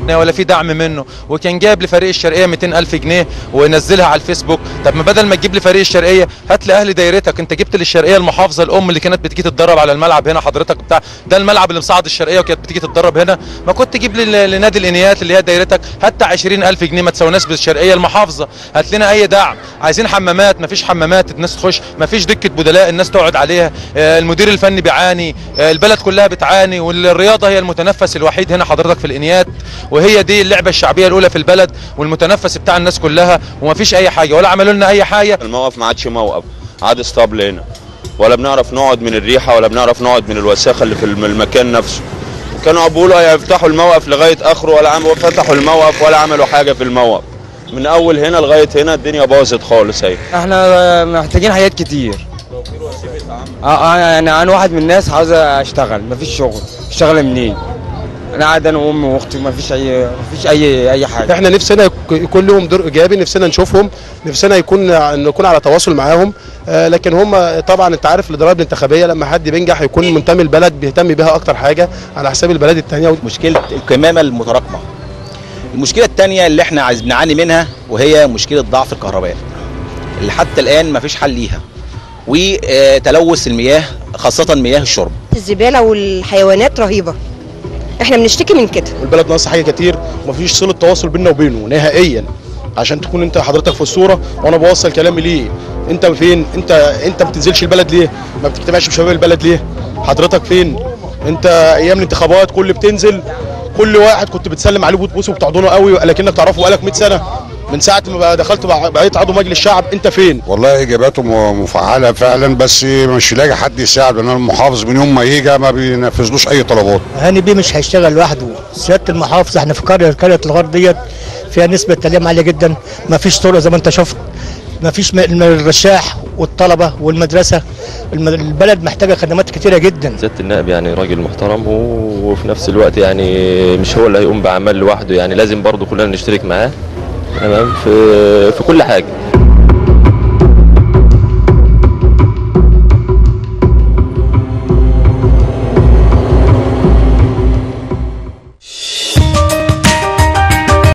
جنيه ولا في دعم منه وكان جايب لفريق الشرقيه 200 الف جنيه ونزلها على الفيسبوك طب ما بدل ما تجيب لفريق الشرقيه هات لاهل دايرتك انت جبت للشرقيه المحافظه الام اللي كانت بتيجي تتدرب على الملعب هنا حضرتك بتاع ده الملعب اللي مصعد الشرقيه وكانت بتيجي تتدرب هنا ما كنت تجيب لل- لنادي الانيات اللي هي دايرتك حتى 20000 جنيه ما تساويناش بالشرقيه المحافظه هات لنا اي دعم عايزين حمامات ما فيش حمامات الناس تخش ما فيش دكه بدلاء الناس تقعد عليها آه، المدير الفني بيعاني آه، البلد كلها بتعاني والرياضه هي المتنفس الوحيد هنا حضرتك في الانيات وهي دي اللعبه الشعبيه الاولى في البلد والمتنفس بتاع الناس كلها وما فيش اي حاجه ولا عملوا لنا اي حاجه الموقف ما عادش موقف عاد اسطبل هنا ولا بنعرف نقعد من الريحه ولا بنعرف نقعد من الوساخه اللي في الم- المكان نفسه كانوا بيقولوا هيفتحوا الموقف لغايه اخره ولا عملوا فتحوا الموقف ولا عملوا حاجه في الموقف من اول هنا لغايه هنا الدنيا باظت خالص اهي احنا محتاجين حاجات كتير اه اه يعني انا واحد من الناس عاوز اشتغل مفيش شغل اشتغل منين انا قاعد انا وامي واختي مفيش اي مفيش اي اي حاجه احنا نفسنا يك- يكون لهم دور ايجابي نفسنا نشوفهم نفسنا يكون نكون على تواصل معاهم آه، لكن هم طبعا انت عارف الضرائب الانتخابيه لما حد بينجح يكون منتمي البلد بيهتم بيها اكتر حاجه على حساب البلد الثانيه مشكله الكمامه المتراكمه المشكله الثانيه اللي احنا عايز بنعاني منها وهي مشكله ضعف الكهرباء اللي حتى الان ما فيش حل ليها وتلوث المياه خاصه مياه الشرب الزباله والحيوانات رهيبه احنا بنشتكي من كده والبلد ناقصه حاجه كتير ومفيش صله تواصل بيننا وبينه نهائيا عشان تكون انت حضرتك في الصوره وانا بوصل كلامي ليه انت فين انت انت ما بتنزلش البلد ليه ما بتجتمعش بشباب البلد ليه حضرتك فين انت ايام الانتخابات كل بتنزل كل واحد كنت بتسلم عليه وتبوسه وبتحضنه قوي لكنك تعرفه بقالك 100 سنه من ساعه ما بقى دخلت بقى- بقيت عضو مجلس الشعب انت فين والله اجاباته م- مفعله فعلا بس مش لاقي حد يساعد لان المحافظ من يوم ما يجي ما بينفذلوش اي طلبات هاني بيه مش هيشتغل لوحده سياده المحافظ احنا في قريه قريه الغرب ديت فيها نسبه تعليم عاليه جدا ما فيش طرق زي ما انت شفت ما فيش م- الرشاح والطلبه والمدرسه الم- البلد محتاجه خدمات كتيره جدا سياده النائب يعني راجل محترم وفي نفس الوقت يعني مش هو اللي هيقوم باعمال لوحده يعني لازم برضه كلنا نشترك معاه تمام في في كل حاجه